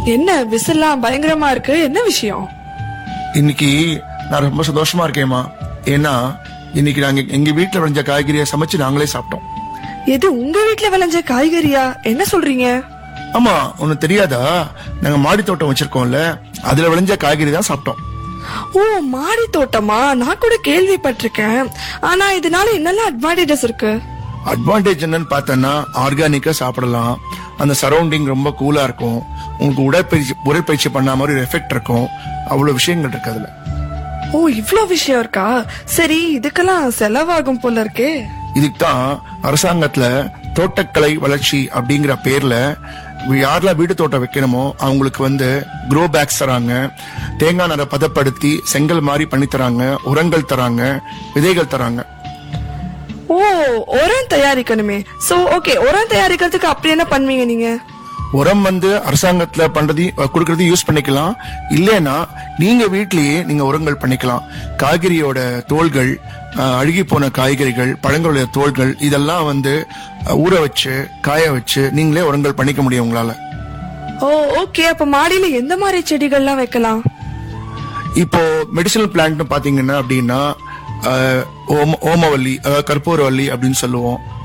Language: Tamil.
என்ன விசில்லாம் பயங்கரமா இருக்கு என்ன விஷயம் இன்னைக்கு நான் ரொம்ப சந்தோஷமா இருக்கேம்மா ஏன்னா இன்னைக்கு நாங்க எங்க வீட்டுல விளைஞ்ச காய்கறியை சமைச்சு நாங்களே சாப்பிட்டோம் எது உங்க வீட்ல விளைஞ்ச காய்கறியா என்ன சொல்றீங்க ஆமா உனக்கு தெரியாதா நாங்க மாடி தோட்டம் வச்சிருக்கோம்ல அதுல விளைஞ்ச காய்கறி தான் சாப்பிட்டோம் ஓ மாடி தோட்டமா நான் கூட கேள்விப்பட்டிருக்கேன் ஆனா இதனால என்னெல்லாம் அட்வான்டேஜஸ் இருக்கு அட்வான்டேஜ் என்னன்னு பார்த்தோன்னா ஆர்கானிக்கா சாப்பிடலாம் அந்த சரௌண்டிங் ரொம்ப கூலா இருக்கும் உங்களுக்கு உடற்பயிற்சி உடற்பயிற்சி பண்ண மாதிரி ஒரு எஃபெக்ட் இருக்கும் அவ்வளவு விஷயங்கள் இருக்கு அதுல ஓ இவ்ளோ விஷயம் இருக்கா சரி இதுக்கெல்லாம் செலவாகும் போல இருக்கே இதுக்கு தான் அரசாங்கத்துல தோட்டக்கலை வளர்ச்சி அப்படிங்கிற பேர்ல யாரெல்லாம் வீடு தோட்டம் வைக்கணுமோ அவங்களுக்கு வந்து க்ரோ பேக்ஸ் தராங்க தேங்காய் நரை பதப்படுத்தி செங்கல் மாதிரி பண்ணி தராங்க உரங்கள் தராங்க விதைகள் தராங்க ஓ உரம் தயாரிக்கணுமே சோ ஓகே உரம் தயாரிக்கிறதுக்கு அப்படி என்ன பண்ணுவீங்க நீங்க உரம் வந்து அரசாங்கத்துல பண்றது கொடுக்கறது யூஸ் பண்ணிக்கலாம் இல்லைன்னா நீங்க வீட்லயே நீங்க உரங்கள் பண்ணிக்கலாம் காய்கறியோட தோள்கள் அஹ், அழுகி போன காய்கறிகள் பழங்களுடைய தோள்கள் இதெல்லாம் வந்து அஹ், ஊற வச்சு காய வச்சு நீங்களே உரங்கள் பண்ணிக்க முடியும் உங்களால ஓ ஓகே அப்ப மாடியில எந்த மாதிரி செடிகள்லாம் வைக்கலாம் இப்போ மெடிசனல் பிளான்ட் பாத்தீங்கன்னா அப்படின்னா அஹ், ஓம ஓமவல்லி அதாவது கற்பூரவல்லி அப்படின்னு சொல்லுவோம்